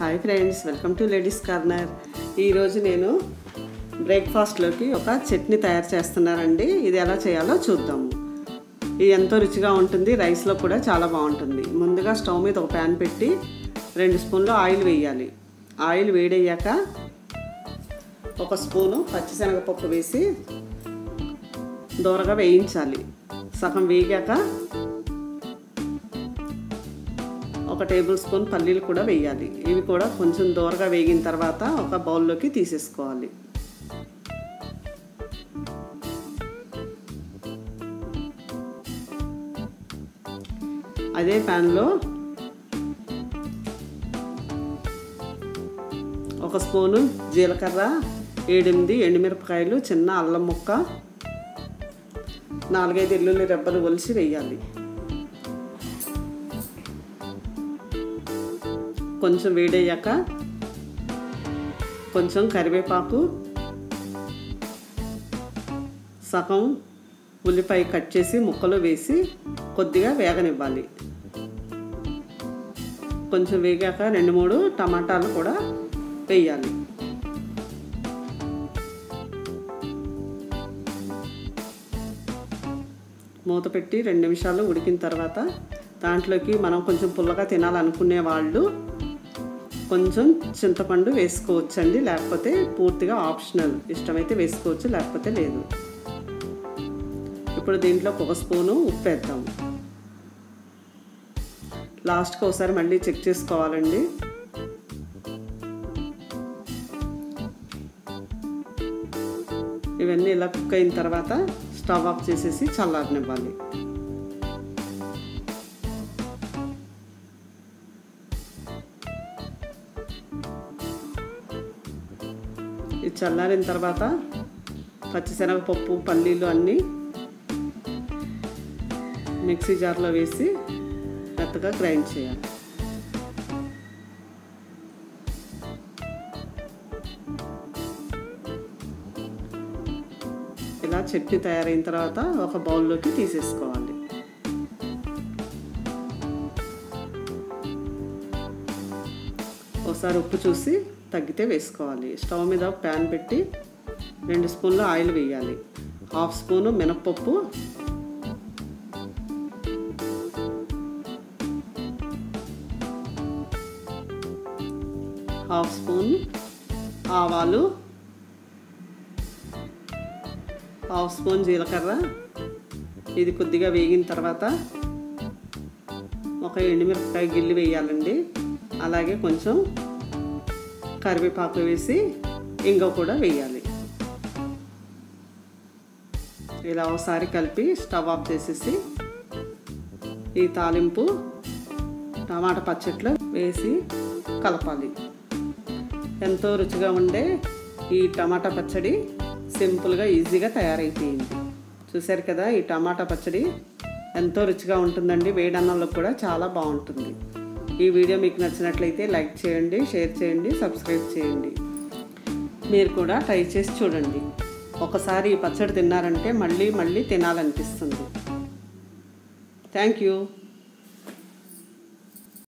hi friends welcome to ladies corner ఈరోజు నేను బ్రేక్ఫాస్ట్లోకి ఒక చట్నీ తయారు చేస్తున్నానండి ఇది ఎలా చేయాలో చూద్దాము ఇది ఎంతో రుచిగా ఉంటుంది రైస్లో కూడా చాలా బాగుంటుంది ముందుగా స్టవ్ మీద ఒక ప్యాన్ పెట్టి రెండు స్పూన్లు ఆయిల్ వేయాలి ఆయిల్ వేడయ్యాక ఒక స్పూను పచ్చిశనగపప్పు వేసి దూరగా వేయించాలి సగం వేగాక ఒక టేబుల్ స్పూన్ పల్లీలు కూడా వేయాలి ఇవి కూడా కొంచెం దూరగా వేగిన తర్వాత ఒక బౌల్లోకి తీసేసుకోవాలి అదే ప్యాన్లో ఒక స్పూను జీలకర్ర ఏడెనిమిది ఎండుమిరపకాయలు చిన్న అల్లం ముక్క నాలుగైదు ఎల్లుల్లి రెబ్బలు ఒలిసి వేయాలి కొంచెం వేడయ్యాక కొంచెం కరివేపాకు సగం ఉల్లిపాయ కట్ చేసి ముక్కలు వేసి కొద్దిగా వేగనివ్వాలి కొంచెం వేగాక రెండు మూడు టమాటాలు కూడా వేయాలి మూత పెట్టి రెండు నిమిషాలు ఉడికిన తర్వాత దాంట్లోకి మనం కొంచెం పుల్లగా తినాలనుకునే వాళ్ళు కొంచెం చింతపండు వేసుకోవచ్చండి లేకపోతే పూర్తిగా ఆప్షనల్ ఇష్టమైతే వేసుకోవచ్చు లేకపోతే లేదు ఇప్పుడు దీంట్లో ఒక స్పూను ఉప్పు వేద్దాం లాస్ట్కి ఒకసారి మళ్ళీ చెక్ చేసుకోవాలండి ఇవన్నీ ఇలా కుక్ అయిన తర్వాత స్టవ్ ఆఫ్ చేసేసి చల్లారనివ్వాలి ఇది చల్లారిన తర్వాత పచ్చిశనగపప్పు పల్లీలు అన్నీ మిక్సీ జార్లో వేసి మెత్తగా గ్రైండ్ చేయాలి ఇలా చట్నీ తయారైన తర్వాత ఒక బౌల్లోకి తీసేసుకోవాలి ఒకసారి ఉప్పు చూసి తగ్గితే వేసుకోవాలి స్టవ్ మీద ప్యాన్ పెట్టి రెండు స్పూన్లు ఆయిల్ వేయాలి హాఫ్ స్పూను మినప్పప్పు హాఫ్ స్పూన్ ఆవాలు హాఫ్ స్పూన్ జీలకర్ర ఇది కొద్దిగా వేగిన తర్వాత ఒక ఎండుమిరపకాయ గిల్లి వేయాలండి అలాగే కొంచెం కరివేపాకు వేసి ఇంగ కూడా వేయాలి ఇలా ఒకసారి కలిపి స్టవ్ ఆఫ్ చేసేసి ఈ తాలింపు టమాటా పచ్చట్లో వేసి కలపాలి ఎంతో రుచిగా ఉండే ఈ టమాటా పచ్చడి సింపుల్గా ఈజీగా తయారైపోయింది చూశారు కదా ఈ టమాటా పచ్చడి ఎంతో రుచిగా ఉంటుందండి వేడన్నంలో కూడా చాలా బాగుంటుంది ఈ వీడియో మీకు నచ్చినట్లయితే లైక్ చేయండి షేర్ చేయండి సబ్స్క్రైబ్ చేయండి మీరు కూడా ట్రై చేసి చూడండి ఒకసారి ఈ పచ్చడి తిన్నారంటే మళ్ళీ మళ్ళీ తినాలనిపిస్తుంది థ్యాంక్ యూ